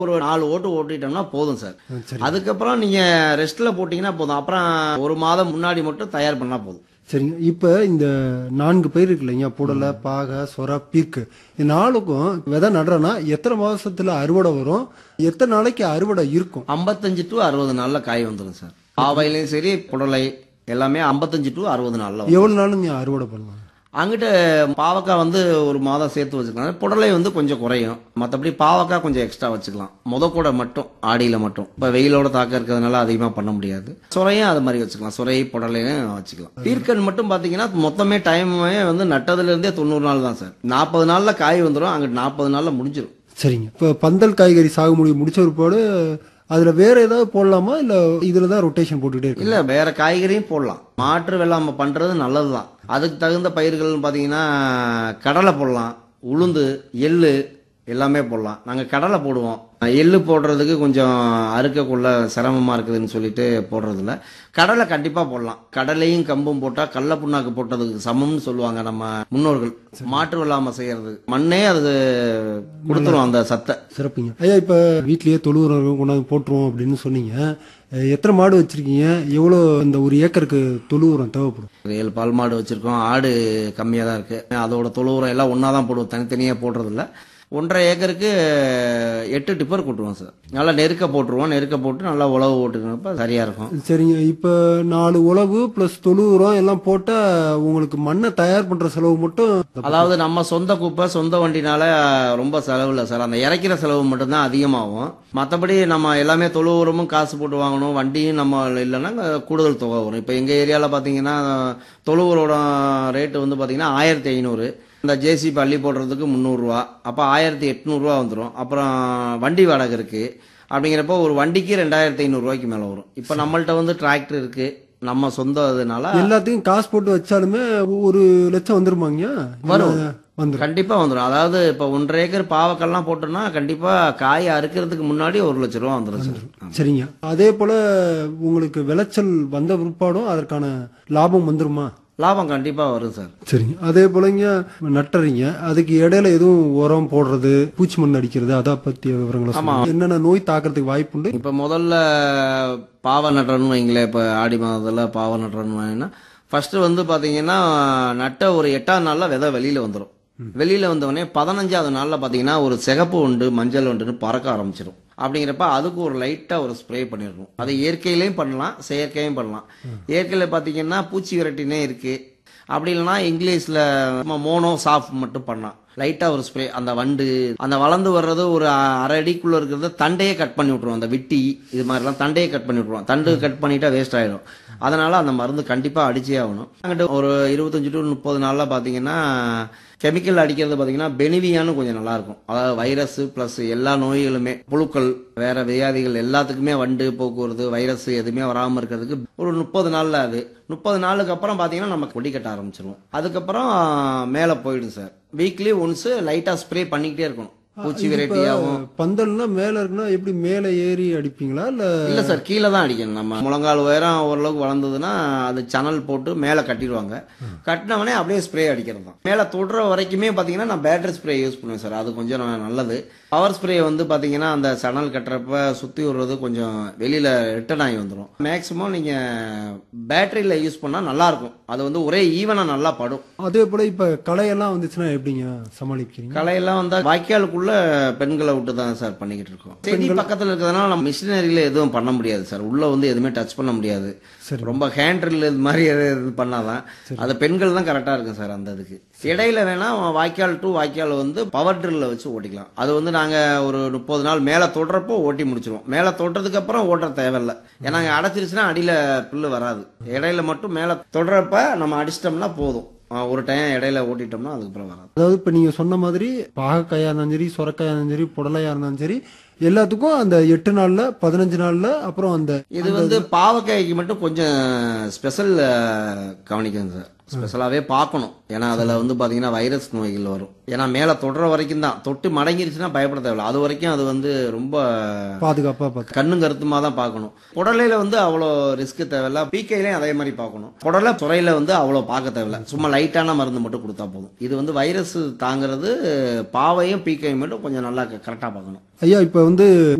ஒரு நாலு ஓட்டு ஓட்டிட்டோம்னா போதும் சார் சரி அதுக்கப்புறம் நீங்க ரெஸ்ட்ல போட்டீங்கன்னா போதும் அப்புறம் ஒரு மாதம் முன்னாடி மட்டும் தயார் பண்ணா போதும் சரிங்க இப்ப இந்த நான்கு பயிர் இருக்கு இல்லைங்க புடலை பாகை சொர பீர்க்கு இந்த நாளுக்கும் விதை நடுறோன்னா எத்தனை மாசத்துல அறுவடை வரும் எத்தனை நாளைக்கு அறுவடை இருக்கும் ஐம்பத்தஞ்சு டு அறுபது நாள்ல காய் வந்துடும் சார் பாவையிலையும் சரி புடலை எல்லாமே ஐம்பத்தஞ்சு டு அறுபது நாள்ல வரும். எவ்வளவு நாளுங்க அறுவடை பண்ணலாம் அங்கிட்ட பாவக்காய் வந்து ஒரு மாதம் சேர்த்து வச்சுக்கலாம் புடலை வந்து கொஞ்சம் குறையும் மற்றபடி பாவக்காய் கொஞ்சம் எக்ஸ்ட்ரா வச்சுக்கலாம் முத கூட மட்டும் ஆடியில மட்டும் இப்போ வெயிலோட தாக்கம் இருக்கிறதுனால அதிகமாக பண்ண முடியாது சுரையும் அது மாதிரி வச்சுக்கலாம் சுரை புடலையும் வச்சுக்கலாம் பீர்க்கன் மட்டும் பார்த்தீங்கன்னா மொத்தமே டைமே வந்து நட்டதுல இருந்தே தொண்ணூறு நாள் தான் சார் நாற்பது நாள்ல காய் வந்துடும் அங்கிட்டு நாற்பது நாள்ல முடிஞ்சிடும் சரிங்க இப்ப பந்தல் காய்கறி சாகுபடி முடிச்ச பிற்பாடு அதுல வேற ஏதாவது போடலாமா இல்ல இதுல தான் ரொட்டேஷன் போட்டுட்டே இருக்கு இல்ல வேற காய்கறியும் போடலாம் மாற்று வெள்ளாமை பண்றது நல்லதுதான் அதுக்கு தகுந்த பயிர்கள்னு பாத்தீங்கன்னா கடலை போடலாம் உளுந்து எள்ளு எல்லாமே போடலாம் நாங்க கடலை போடுவோம் எள்ளு போடுறதுக்கு கொஞ்சம் அறுக்கக்குள்ள சிரமமா இருக்குதுன்னு சொல்லிட்டு போடுறதில்ல கடலை கண்டிப்பா போடலாம் கடலையும் கம்பும் போட்டா கடல புண்ணாக்கு போட்டதுக்கு சமம்னு சொல்லுவாங்க நம்ம முன்னோர்கள் மாற்று வெள்ளாமை செய்யறது மண்ணே அது கொடுத்துரும் அந்த சத்தை சிறப்புங்க ஐயா இப்ப வீட்லயே தொழு உரம் கொண்டாந்து போட்டுருவோம் அப்படின்னு சொன்னீங்க அஹ் எத்தனை மாடு வச்சிருக்கீங்க எவ்வளவு இந்த ஒரு ஏக்கருக்கு தொழு உரம் தேவைப்படும் ஏழு பால் மாடு வச்சிருக்கோம் ஆடு கம்மியாக தான் இருக்கு அதோட தொழு உரம் எல்லாம் ஒன்றா தான் போடுவோம் தனித்தனியாக போடுறதில்ல ஒன்றரை ஏக்கருக்கு எட்டு டிப்பர் கூட்டுருவோம் சார் நல்லா நெருக்க போட்டுருவோம் நெருக்க போட்டு நல்லா உழவு ஓட்டுனப்ப சரியா இருக்கும் சரிங்க இப்ப நாலு உழவு பிளஸ் தொழு உரம் எல்லாம் போட்டா உங்களுக்கு மண்ணை தயார் பண்ற செலவு மட்டும் அதாவது நம்ம சொந்த குப்பை சொந்த வண்டினால ரொம்ப செலவு இல்லை சார் அந்த இறக்கிற செலவு மட்டும்தான் அதிகமாகும் மற்றபடி நம்ம எல்லாமே தொழு உரமும் காசு போட்டு வாங்கணும் வண்டியும் நம்ம இல்லைன்னா கூடுதல் தொகை வரும் இப்போ எங்கள் ஏரியாவில் பார்த்தீங்கன்னா தொழு உரோட ரேட்டு வந்து பார்த்தீங்கன்னா ஆயிரத்தி ஐநூறு இந்த ஜேசிபி அள்ளி போடுறதுக்கு முந்நூறுரூவா அப்போ ஆயிரத்தி எட்நூறுரூவா வந்துடும் அப்புறம் வண்டி வாடகை இருக்குது அப்படிங்கிறப்போ ஒரு வண்டிக்கு ரெண்டாயிரத்தி ஐநூறுரூவாய்க்கு மேலே வரும் இப்போ நம்மள்ட்ட வந்து டிராக்டர் இருக்குது நம்ம சொந்த இதனால எல்லாத்தையும் காசு போட்டு வச்சாலுமே ஒரு லட்சம் வந்துருமாங்க வரும். வந்துரும் கண்டிப்பா வந்துடும் அதாவது இப்ப ஒன்றரை ஏக்கர் பாவக்கெல்லாம் போட்டோம்னா கண்டிப்பா காய் அறுக்கிறதுக்கு முன்னாடி ஒரு லட்ச ரூபா வந்துடும் சார் சரிங்க அதே போல உங்களுக்கு விளைச்சல் வந்த பிற்பாடும் அதற்கான லாபம் வந்துருமா லாபம் கண்டிப்பா வரும் சார் சரிங்க அதே போலங்க நட்டுறீங்க அதுக்கு இடையில எதுவும் உரம் போடுறது பூச்சி மண் அடிக்கிறது அதை பத்திய விவரங்களை சொல்லுங்க. என்னென்ன நோய் தாக்கிறதுக்கு வாய்ப்புண்டு இப்ப முதல்ல பாவை நட்டுறன்னு வைங்களேன் இப்ப ஆடி மாதத்துல பாவை நட்டுறன்னு வைங்கன்னா ஃபர்ஸ்ட் வந்து பாத்தீங்கன்னா நட்ட ஒரு எட்டாவது நாள்ல விதை வெளியில வந்துடும் வெளியில வந்த உடனே பதினஞ்சாவது நாள்ல பாத்தீங்கன்னா ஒரு சிகப்பு உண்டு மஞ்சள் உண்டுன்னு பறக்க ஆரம்பிச்சிடும் அப்படிங்கிறப்ப அதுக்கு ஒரு லைட்டா ஒரு ஸ்ப்ரே பண்ணிடணும் அது இயற்கையிலையும் பண்ணலாம் செயற்கையும் பண்ணலாம் இயற்கையில பாத்தீங்கன்னா பூச்சி விரட்டினே இருக்கு அப்படி இல்லைன்னா இங்கிலீஷ்ல நம்ம மோனோ சாஃப் மட்டும் பண்ணலாம் லைட்டா ஒரு ஸ்ப்ரே அந்த வண்டு அந்த வளர்ந்து வர்றது ஒரு அ- அரை அடிக்குள்ள இருக்கிறத தண்டையே கட் பண்ணி விட்டுருவோம் அந்த விட்டி இது மாதிரிலாம் தண்டையே கட் பண்ணி விட்டுருவோம் தண்டு கட் பண்ணிட்டா வேஸ்ட் ஆயிடும் அதனால அந்த மருந்து கண்டிப்பா அடிச்சே ஆகணும் அங்கிட்ட ஒரு இருபத்தஞ்சு டு முப்பது நாள்ல பாத்தீங்கன்னா கெமிக்கல் அடிக்கிறது பாத்தீங்கன்னா பெனிவியான்னு கொஞ்சம் நல்லா இருக்கும் அதாவது வைரஸ் பிளஸ் எல்லா நோய்களுமே புழுக்கள் வேற வியாதிகள் எல்லாத்துக்குமே வண்டு போக்குவரத்து வைரஸ் எதுவுமே வராம இருக்கிறதுக்கு ஒரு முப்பது நாள்ல அது முப்பது நாளுக்கு அப்புறம் பாத்தீங்கன்னா நம்ம கொடி கட்ட ஆரம்பிச்சிருவோம் அதுக்கப்புறம் மேல போயிடும் சார் வீக்லி ஒன்ஸ் லைட்டா ஸ்ப்ரே பண்ணிக்கிட்டே இருக்கணும் பூச்சி வெரைட்டியாகவும் பந்தல்னா மேல இருக்குன்னா எப்படி மேல ஏறி அடிப்பீங்களா இல்ல இல்ல சார் கீழே தான் அடிக்கணும் நம்ம முழங்கால் உயரம் ஓரளவுக்கு வளர்ந்ததுன்னா அது சணல் போட்டு மேலே கட்டிடுவாங்க கட்டினவனே அப்படியே ஸ்ப்ரே அடிக்கிறது தான் மேலே தொடுற வரைக்குமே பார்த்தீங்கன்னா நான் பேட்டரி ஸ்ப்ரே யூஸ் பண்ணுவேன் சார் அது கொஞ்சம் ந- நல்லது பவர் ஸ்ப்ரே வந்து பார்த்தீங்கன்னா அந்த சணல் கட்டுறப்ப சுற்றி விடுறது கொஞ்சம் வெளியில் ரிட்டர்ன் ஆகி வந்துடும் மேக்ஸிமம் நீங்கள் பேட்டரியில் யூஸ் பண்ணால் நல்லா இருக்கும் அது வந்து ஒரே ஈவனாக நல்லா படும் அதே போல இப்ப களையெல்லாம் வந்துச்சுன்னா எப்படிங்க சமாளிக்கிறீங்க கலையெல்லாம் வந்தா வாய்க்காலுக்குள்ள பெண்களை விட்டு தான் சார் பண்ணிக்கிட்டு இருக்கோம் செடி பக்கத்துல இருக்கிறதுனால நம்ம மிஷினரியில எதுவும் பண்ண முடியாது சார் உள்ள வந்து எதுவுமே டச் பண்ண முடியாது சரி. ரொம்ப ஹேண்ட் ட்ரில் இது மாதிரி எது இது பண்ணாதான் அது பெண்கள் தான் கரெக்டா இருக்கும் சார் அந்த இதுக்கு இடையில வேணா வாய்க்கால் டு வாய்க்கால் வந்து பவர் ட்ரில்ல வச்சு ஓட்டிக்கலாம் அது வந்து நாங்க ஒரு முப்பது நாள் மேல தொடுறப்போ ஓட்டி முடிச்சிருவோம் மேல தொட்டதுக்கு அப்புறம் ஓட்ட தேவையில்ல ஏன்னா அங்க அடைச்சிருச்சுன்னா அடியில புல்லு வராது இடையில மட்டும் மேல தொடுறப்ப நம்ம அடிச்சிட்டோம்னா போதும் அஹ் ஒரு டைம் இடையில ஓட்டிட்டோம்னா அதுக்கப்புறம் வராது அதாவது இப்ப நீங்க சொன்ன மாதிரி பாகக்காயா இருந்தாலும் சரி சொரக்காயா இருந்தாலும் சரி புடலையா இருந்தாலும் சரி எல்லாத்துக்கும் அந்த எட்டு நாள்ல பதினஞ்சு நாள்ல அப்புறம் அந்த இது வந்து பாவக்காய்க்கு மட்டும் கொஞ்சம் ஸ்பெஷல் கவனிக்கணும் சார் ஸ்பெஷலாகவே பார்க்கணும் ஏன்னா அதில் வந்து பார்த்தீங்கன்னா வைரஸ் நோய்கள் வரும் ஏன்னா மேலே தொடுற வரைக்கும் தான் தொட்டு மடங்கிருச்சுன்னா பயப்பட தேவையில்ல அது வரைக்கும் அது வந்து ரொம்ப பாதுகாப்பா பார்த்து கண்ணும் கருத்துமா தான் பார்க்கணும் புடலையில வந்து அவ்வளோ ரிஸ்க் தேவையில்ல பீக்கையிலையும் அதே மாதிரி பார்க்கணும் புடலை துறையில வந்து அவ்வளோ பார்க்க தேவையில்ல சும்மா லைட்டான மருந்து மட்டும் கொடுத்தா போதும் இது வந்து வைரஸ் தாங்கிறது பாவையும் பீக்கையும் மட்டும் கொஞ்சம் நல்லா கரெக்டாக பார்க்கணும் ஐயா இப்ப வந்து